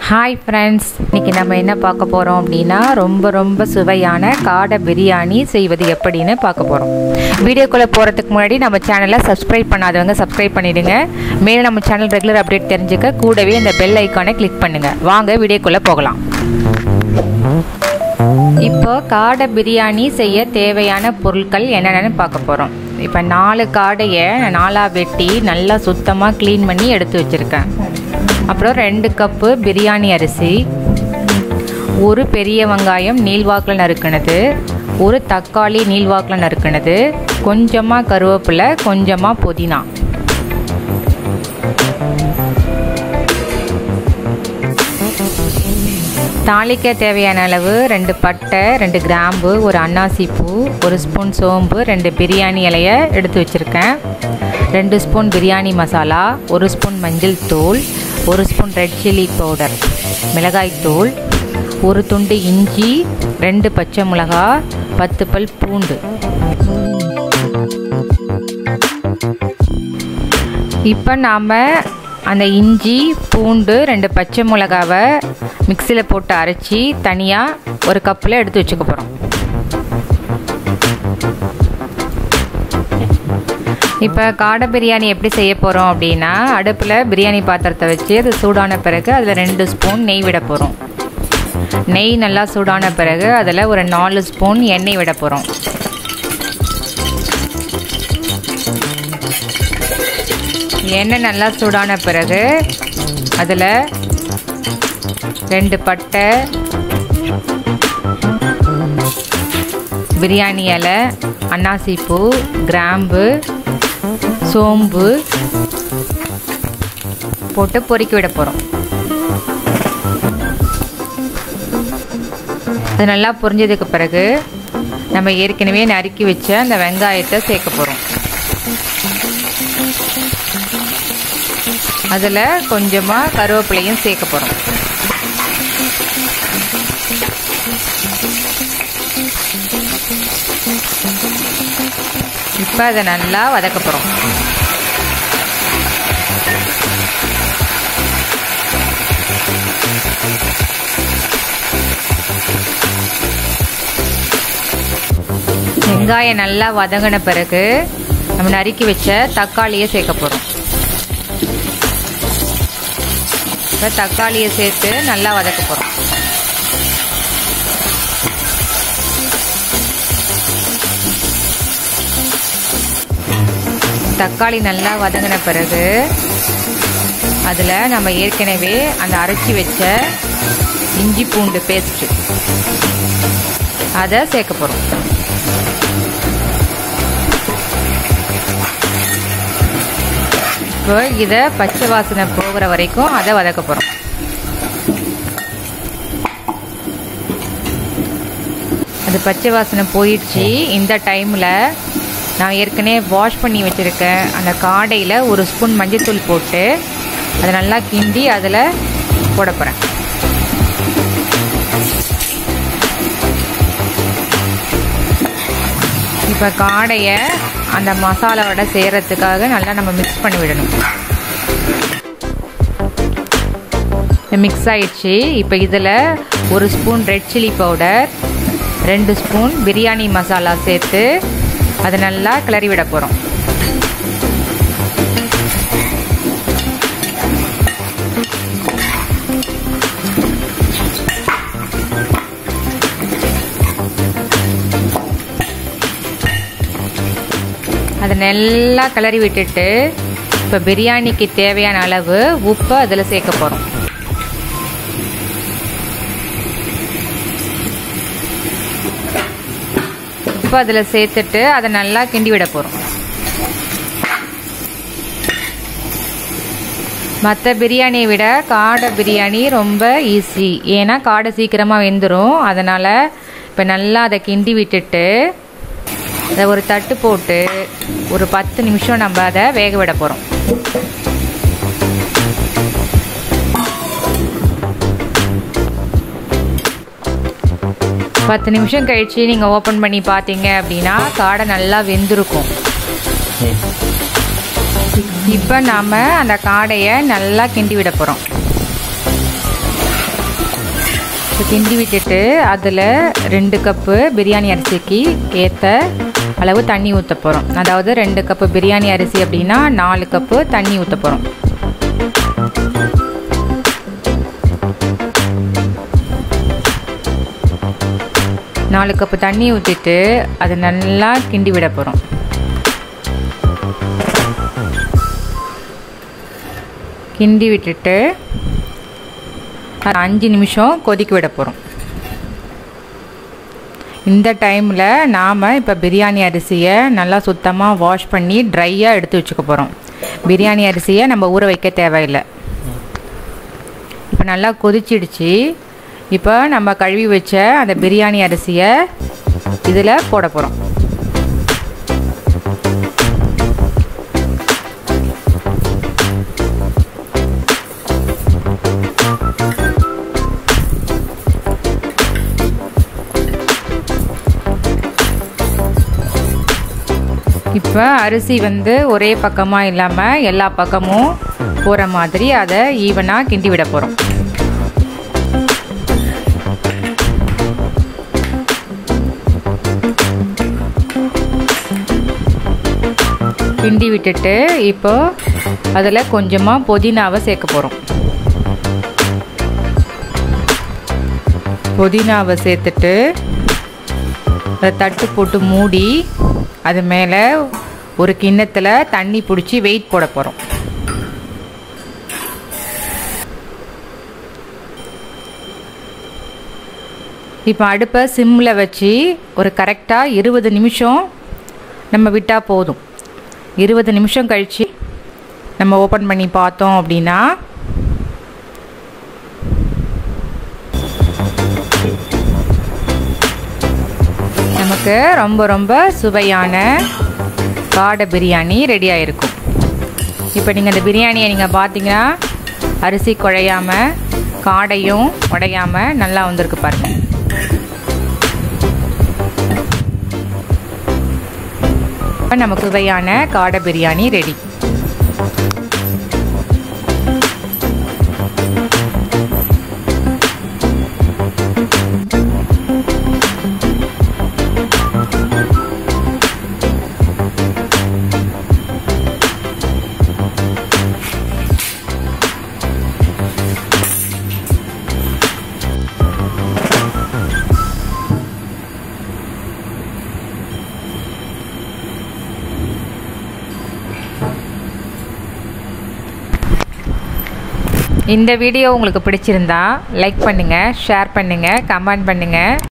hi friends இன்றைக்கி நம்ம என்ன பார்க்க போகிறோம் அப்படின்னா ரொம்ப ரொம்ப சுவையான காடை பிரியாணி செய்வது எப்படின்னு பார்க்க போகிறோம் வீடியோக்குள்ளே போகிறதுக்கு முன்னாடி நம்ம சேனலை சப்ஸ்கிரைப் பண்ணாதவங்க சப்ஸ்கிரைப் பண்ணிவிடுங்க மேலும் நம்ம சேனல் ரெகுலர் அப்டேட் தெரிஞ்சுக்க கூடவே இந்த பெல் ஐக்கானை கிளிக் பண்ணுங்கள் வாங்க வீடியோக்குள்ளே போகலாம் இப்போ காடை பிரியாணி செய்ய தேவையான பொருட்கள் என்னென்னு பார்க்க போகிறோம் இப்போ நாலு காடையை நாலாக வெட்டி நல்லா சுத்தமாக க்ளீன் பண்ணி எடுத்து வச்சுருக்கேன் அப்புறம் ரெண்டு கப்பு பிரியாணி அரிசி ஒரு பெரிய வெங்காயம் நீள்வாக்கில் நறுக்கினது ஒரு தக்காளி நீள்வாக்கில் நறுக்கினது கொஞ்சமாக கருவேப்பிலை கொஞ்சமாக புதினா தாளிக்க தேவையான அளவு ரெண்டு பட்டை ரெண்டு கிராம்பு ஒரு அன்னாசி பூ ஒரு ஸ்பூன் சோம்பு ரெண்டு பிரியாணி இலையை எடுத்து வச்சுருக்கேன் ரெண்டு ஸ்பூன் பிரியாணி மசாலா ஒரு ஸ்பூன் மஞ்சள் தூள் ஒரு ஸ்பூன் ரெட் சில்லி பவுடர் மிளகாய் தூள் ஒரு துண்டு இஞ்சி ரெண்டு பச்சை மிளகா பத்து பல் பூண்டு இப்போ நாம் அந்த இஞ்சி பூண்டு ரெண்டு பச்சை மிளகாவை மிக்சியில் போட்டு அரைச்சி தனியாக ஒரு கப்பில் எடுத்து வச்சுக்க போகிறோம் இப்போ காடை பிரியாணி எப்படி செய்ய போகிறோம் அப்படின்னா அடுப்பில் பிரியாணி பாத்திரத்தை வச்சு அது சூடான பிறகு அதில் ரெண்டு ஸ்பூன் நெய் விட போகிறோம் நெய் நல்லா சூடான பிறகு அதில் ஒரு நாலு ஸ்பூன் எண்ணெய் விட போகிறோம் எண்ணெய் நல்லா சூடான பிறகு அதில் ரெண்டு பட்டை பிரியாணி இலை அன்னாசி பூ கிராம்பு சோம்பு போட்டு பொறுக்கி விட போகிறோம் அது நல்லா பொரிஞ்சதுக்கு பிறகு நம்ம ஏற்கனவே நறுக்கி வச்ச அந்த வெங்காயத்தை சேர்க்க போகிறோம் அதில் கொஞ்சமாக கருவேப்பிலையும் சேர்க்க போகிறோம் இப்போ அதை நல்லா வதக்க போகிறோம் வெங்காயம் நல்லா வதங்கின பிறகு நம்ம நறுக்கி வச்ச தக்காளியை சேர்க்க போகிறோம் இப்போ தக்காளியை சேர்த்து நல்லா வதக்க போகிறோம் தக்காளி நல்லா வதங்கின பிறகு அதில் நம்ம ஏற்கனவே அந்த அரைச்சி வச்ச இஞ்சி பூண்டு பேஸ்ட்டு அதை சேர்க்க போகிறோம் இப்போ இதை பச்சை வாசனை போகிற வரைக்கும் அதை வதக்க போகிறோம் அது பச்சை வாசனை போயிடுச்சு இந்த டைமில் நான் ஏற்கனவே வாஷ் பண்ணி வச்சுருக்கேன் அந்த காடையில் ஒரு ஸ்பூன் மஞ்சத்தூள் போட்டு அதை நல்லா கிண்டி அதில் போட போகிறேன் இப்போ காடையை அந்த மசாலாவோட செய்கிறதுக்காக நல்லா நம்ம மிக்ஸ் பண்ணி விடணும் மிக்ஸ் ஆயிடுச்சு இப்போ இதில் ஒரு ஸ்பூன் ரெட் சில்லி பவுடர் ரெண்டு ஸ்பூன் பிரியாணி மசாலா சேர்த்து அதை நல்லா கிளறி விட போகிறோம் அதை நல்லா கிளறி விட்டுட்டு இப்போ பிரியாணிக்கு தேவையான அளவு உப்பு அதில் சேர்க்க போகிறோம் உப்பு அதில் சேர்த்துட்டு அதை நல்லா கிண்டி விட போகிறோம் மற்ற பிரியாணியை விட காடை பிரியாணி ரொம்ப ஈஸி ஏன்னா காடை சீக்கிரமாக வெந்துடும் அதனால் இப்போ நல்லா அதை கிண்டி விட்டுட்டு அதை ஒரு தட்டு போட்டு ஒரு பத்து நிமிஷம் நம்ம அதை வேக விட போகிறோம் பத்து நிமிஷம் கழித்து நீங்கள் ஓப்பன் பண்ணி பார்த்தீங்க அப்படின்னா காடை நல்லா வெந்திருக்கும் இப்போ நாம் அந்த காடையை நல்லா கிண்டி விட போகிறோம் இப்போ கிண்டி விட்டுட்டு அதில் ரெண்டு கப்பு பிரியாணி அரிசிக்கு ஏற்ற அளவு தண்ணி ஊற்ற போகிறோம் அதாவது ரெண்டு கப்பு பிரியாணி அரிசி அப்படின்னா நாலு கப்பு தண்ணி ஊற்ற போகிறோம் நாலு கப்பு தண்ணி ஊற்றிட்டு அதை நல்லா கிண்டி விட போகிறோம் கிண்டி விட்டுட்டு அஞ்சு நிமிஷம் கொதிக்க விட போகிறோம் இந்த டைமில் நாம் இப்போ பிரியாணி அரிசியை நல்லா சுத்தமாக வாஷ் பண்ணி ட்ரையாக எடுத்து வச்சுக்க போகிறோம் பிரியாணி அரிசியை நம்ம ஊற வைக்க தேவையில்லை இப்போ நல்லா கொதிச்சிடுச்சு இப்போ நம்ம கழுவி வச்ச அந்த பிரியாணி அரிசியை இதில் போட போகிறோம் இப்போ அரிசி வந்து ஒரே பக்கமாக இல்லாமல் எல்லா பக்கமும் போகிற மாதிரி அதை ஈவனாக கிண்டி விட போகிறோம் கிண்டி விட்டுட்டு இப்போ அதில் கொஞ்சமாக புதினாவை சேர்க்க போகிறோம் புதினாவை சேர்த்துட்டு அதை தட்டு போட்டு மூடி அது மேலே ஒரு கிண்ணத்தில் தண்ணி பிடிச்சி வெயிட் போட போகிறோம் இப்போ அடுப்பை சிம்மில் வச்சு ஒரு கரெக்டாக இருபது நிமிஷம் நம்ம விட்டால் போதும் இருபது நிமிஷம் கழித்து நம்ம ஓப்பன் பண்ணி பார்த்தோம் அப்படின்னா நமக்கு ரொம்ப ரொம்ப சுவையான காடை பிரியாணி ரெடி ஆகிருக்கும் இப்போ நீங்கள் இந்த பிரியாணியை நீங்கள் பார்த்தீங்கன்னா அரிசி குழையாமல் காடையும் உடையாமல் நல்லா வந்திருக்கு பாருங்கள் இப்போ நமக்கு சுவையான காடை பிரியாணி ரெடி இந்த வீடியோ உங்களுக்கு பிடிச்சிருந்தா லைக் பண்ணுங்கள் ஷேர் பண்ணுங்கள் கமெண்ட் பண்ணுங்கள்